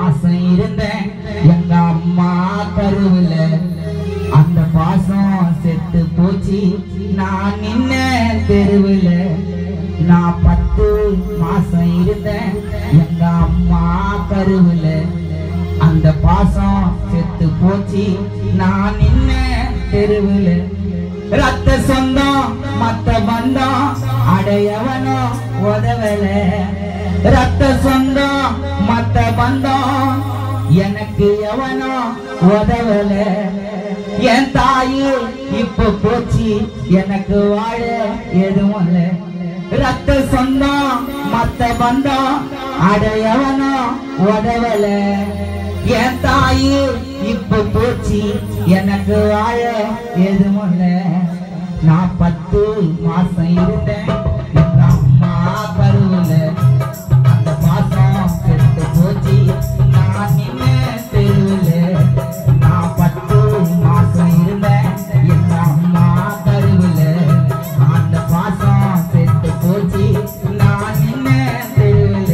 மாசம் இருந்தேன் எங்க அம்மா கருவுல அந்த பாசம் செத்து போச்சு நான் நின்ன தெருவுல நான் பத்து மாசம் இருந்தேன் எங்க அம்மா கருவுல அந்த பாசம் செத்து போச்சு நான் நின்ன தெருவுல ரத்த சொந்தம் மத்த பந்தம் அடையவனோ உதவல ரத்த சொந்தம் மத்த பந்தம் எனக்கு எவனோ உதவல என் தாயு இப்ப போச்சு எனக்கு வாழ எதுவும் இல்ல ரத்த சொந்தம் மத்த பந்தம் அடையவனோ உதவல என் தாயு இப்ப போச்சு எனக்கு வாழ எதுவும் இல்ல நான் பத்து மாசம் இருந்தேன் எங்க அம்மா கருவுல அந்த பாசம் செத்து போச்சு நான் நின்ன தெருவுல நான் பத்து மாசம் இருந்தேன் எங்க அம்மா கருவுல அந்த பாசம் செத்து போச்சு நான் நின்ன தெருவுல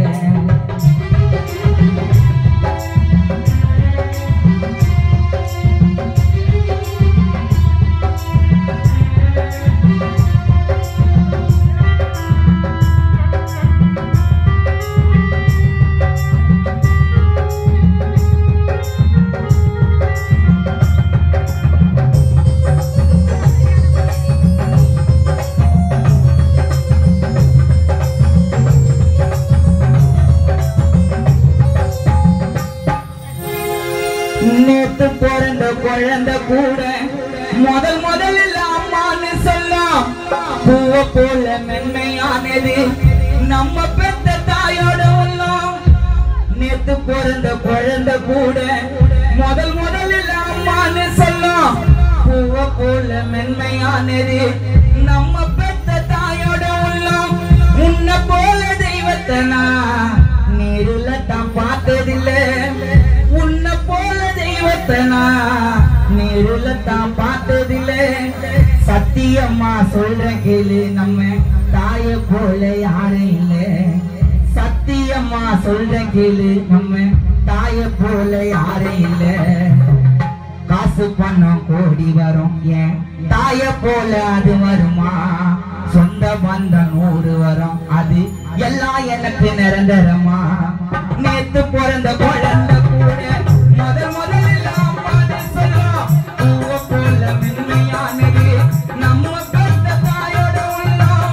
நேத்து பிறந்த குழந்தை கூட முதல் முதலில் அம்மான்னு சொல்லும் பூவ போல மென்மையானது நம்ம பெத்த தாயோட உள்ளம் நேத்து பிறந்த குழந்தை கூட முதல் முதலில் அம்மான்னு சொல்லும் பூவ போல மென்மையானது நம்ம பெத்த தாயோட உள்ளம் உன்னை போல தெய்வத்தை நான் நேருல தான் பார்த்ததில்லை உன்னை போல தெய்வத்தை நான் நேருல தான் பார்த்ததில்லை சத்தியம்மா சொல்ற கேளு நம்ம தாய போல யாரும் இல்லை சத்தியம்மா சொல்ற கேளு நம்ம தாய போல யாரும் இல்லை காசு பணம் கோடி வரும் ஏன் தாய போல அது வருமா சொந்த பந்தம் நூறு வரும் அது எல்லாம் எனக்கு நிரந்தரமா நேத்து பிறந்த குழந்தை கூட முத முதலில் அம்மான்னு சொல்லும் பூவ போல மென்மையானது நம்ம பெத்த தாயோட உள்ளம்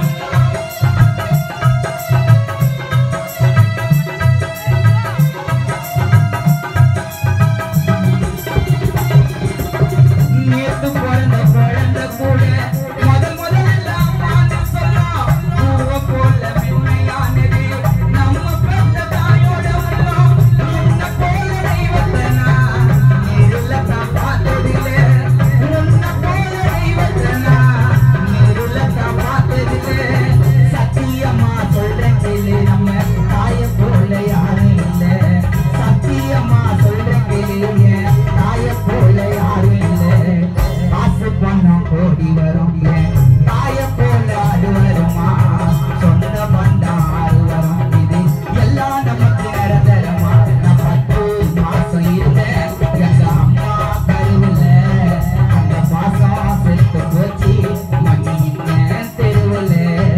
நேத்து பிறந்த குழந்தை கூட முதல் முதல்ல அம்மான்னு சொல்லும் பூவ போல மென்மையானது நம்ம பெத்த தாயோட உள்ளம் உன்னை போல தெய்வத்தை நான் நேருல தான் பார்த்ததில்லை உன்னை போல தெய்வத்தை நான் நேருல தான் பார்த்ததில்லை சத்தியமா சொல்றேன் கேளு நம்ம தாய போல யாரும் இல்லை சத்தியமா சொல்றேன் கேளு என் தாய போல யாரும் இல்லை காசு பணம் கோடி வரும் ஏன் தாய போல அது வருமா சொந்த பந்தம் ஆறு வரும் இது எல்லாம் நமக்கு நிரந்தரமா நான் பத்து மாசம் இருந்தேன் எங்க அம்மா கருவுல அந்த பாசம் செத்து போச்சு மணி தெருவுல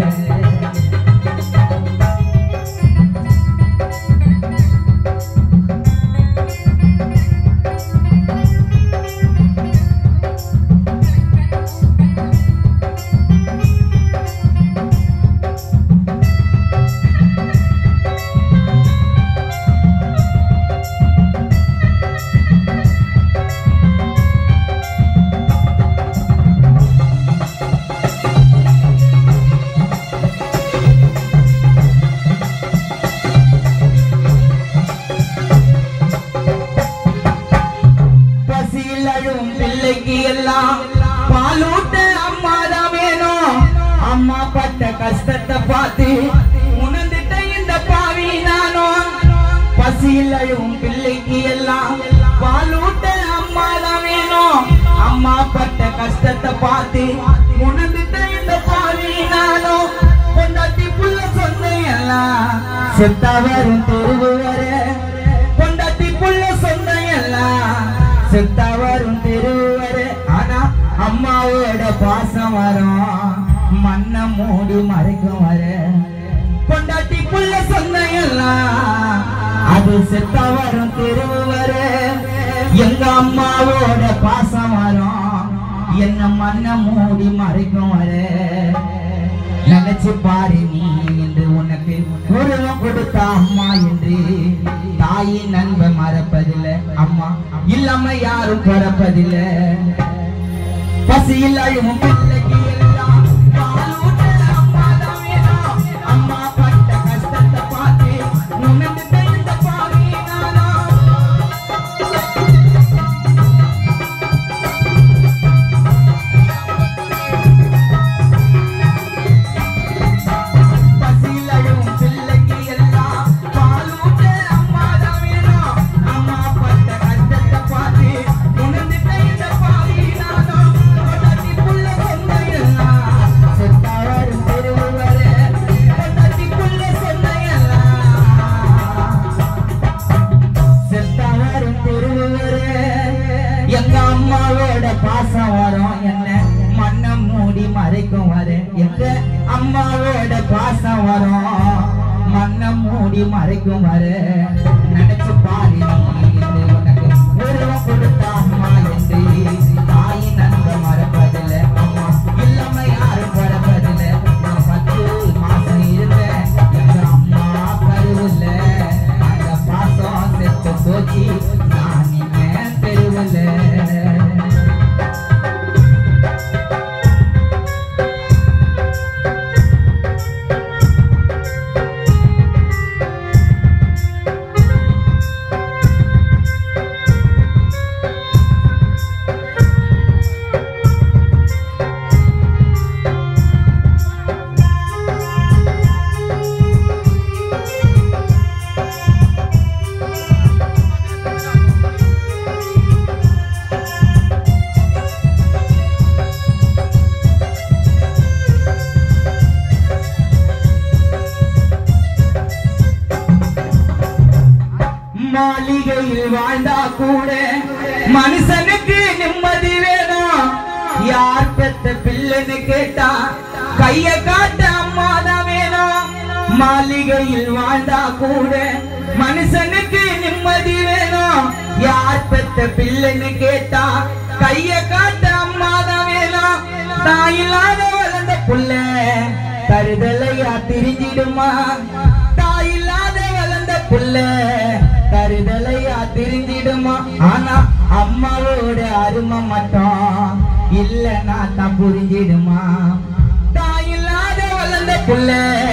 பசியில் அழும் பிள்ளைக்கு எல்லாம் பாலூட்ட அம்மா தான் வேணும் அம்மா பட்ட கஷ்டத்தை பார்த்து உணர்ந்துட்ட இந்த பாவி நானும் பசியில் அழும் பிள்ளைக்கு எல்லாம் பாலூட்ட அம்மா தான் வேணும் அம்மா பட்ட கஷ்டத்தை பார்த்து உணர்ந்துட்ட இந்த பாவி நானும் பொண்டாட்டி புள்ள சொந்த எல்லாம் செத்தா வரும் தெருவு வர செத்தா வரும் திருவரு ஆனா அம்மாவோட பாசம் வரும் மண்ணை மூடி மறைக்கும் வர கொண்டாட்டி புள்ள சொந்தம் எல்லாம் அது செத்தா வரும் திருவரு எங்க அம்மாவோட பாசம் வரும் என்ன மண்ணை மூடி மறைக்கும் வர நினைச்சு பாரு நீ என்று உனக்கு உருவம் கொடுத்த அம்மா என்று தாயின் நண்ப மறப்பதில்லை அம்மா இல்லாம யாரும் பிறப்பதில்லை பசியில் அழுவும் பிள்ளைக்கு எல்லாம் பாலூட்டுற அம்மா தான் வேணும். அம்மா பட்ட கஷ்டத்தை பார்த்து உனக்கு தெரிந்த பாவி நானா பசியிலும் பிள்ளைக்கு எல்லாம் பாலூட்ட அம்மா தான் வேணும். அம்மா பட்ட கஷ்டத்தை பார்த்து உணர்ந்துட்ட இந்த பாவி நானும். கொண்டாட்டி புள்ள சொந்தம் எல்லாம் செத்தா வரும் தெருவுவரே. கொண்டாட்டி புள்ள சொந்தம் எல்லாம் செத்தா வரும் தெருவுவரே. எங்க அம்மாவோட பாசம் வரும் என்ன மண்ணை மூடி மறைக்கும் வர எங்க அம்மாவோட பாசம் வரும் மண்ணை மூடி மறைக்கும் வர நினைச்சு பாரு நீ என்று உனக்கு உருவம் கொடுத்த அம்மா என்று தாயின் நண்ப மறப்பதில்லை அம்மா இல்லாம யாரும் பிறப்பதில்லை நான் பத்து மாசம் இருந்தேன் எங்க அம்மா கருவில்ல அந்த பாசம் செத்து போச்சு நான் இனிமே தெருவில்லை மாளிகையில் வாழ்ந்தா கூட மனுஷனுக்கு நிம்மதி வேணும் யார் பெத்த பிள்ளைன்னு கேட்டா கைய காட்ட அம்மா தான் வேணும் மாளிகையில் வாழ்ந்தா கூட மனுஷனுக்கு நிம்மதி வேணும் யார் பெத்த பிள்ளைன்னு கேட்டா கைய காட்ட அம்மா தான் வேணும் தாயில்லாத வளர்ந்த புள்ள தருதலையா திரிஞ்சிடுமா தாயில்லாத வளர்ந்த புள்ள தருதலையா திரிஞ்சிடுமா ஆனா அம்மாவோட அருமை மட்டும் இல்லைன்னா தான் புரிஞ்சிடுமா தாயில்லாத வளர்ந்த புள்ள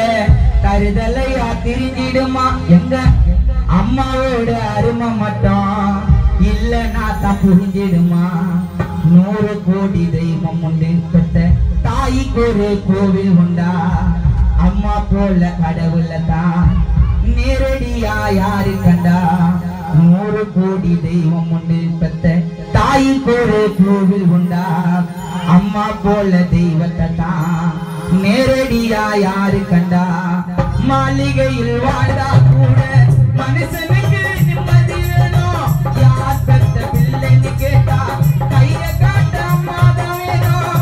தருதலையா திரிஞ்சிடுமா எங்க அம்மாவோட அருமை மட்டும் இல்லைன்னா தான் புரிஞ்சிடுமா நூறு கோடி தெய்வம் உண்டு பெற்ற தாய்க்கு ஒரு கோவில் உண்டா அம்மா போல கடவுள தான் நேரடியா யாரு கண்டா நூறு கோடி தெய்வம் உண்டு பெற்ற தாய்க்கு ஒரு கோவில் உண்டா அம்மா போல தெய்வத்தை தான் நேரடியா யாரு கண்டா மாளிகையில் வாழ்ந்தா கூட மனுஷனுக்கு நிம்மதி வேணும் யார் பெத்த பிள்ளைன்னு கேட்டா கைய காட்ட அம்மா தான் வேணும்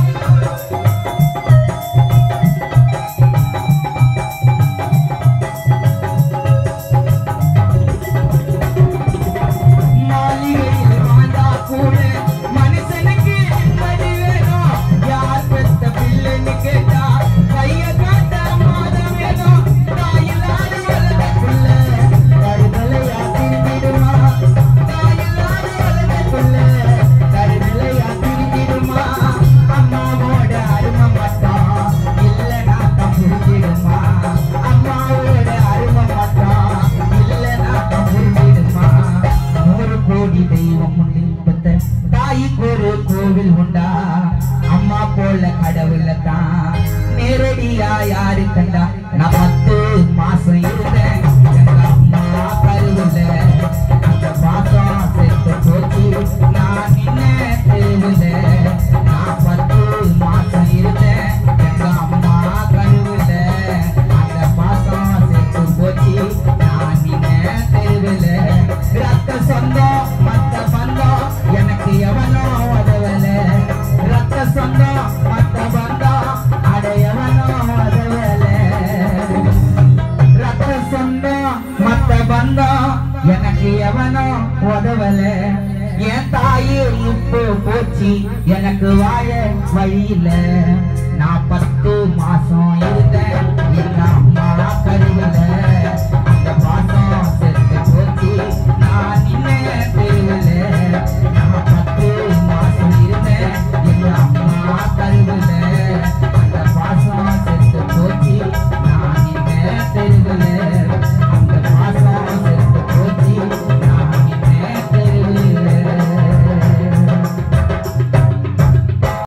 மாளிகையில் வாழ்ந்தா கூட மனுஷனுக்கு நிம்மதி வேணும் யார் பெத்த பிள்ளைன்னு கேட்டா கைய காட்ட அம்மா தான் வேணும் தாயில்லாத வளர்ந்த புள்ள கருதலையா பந்தம் எனக்கு எவனோ உதவல என் தாயு இப்போ போச்சு எனக்கு வாழ வழியில நான் பத்து மாசம் இருந்த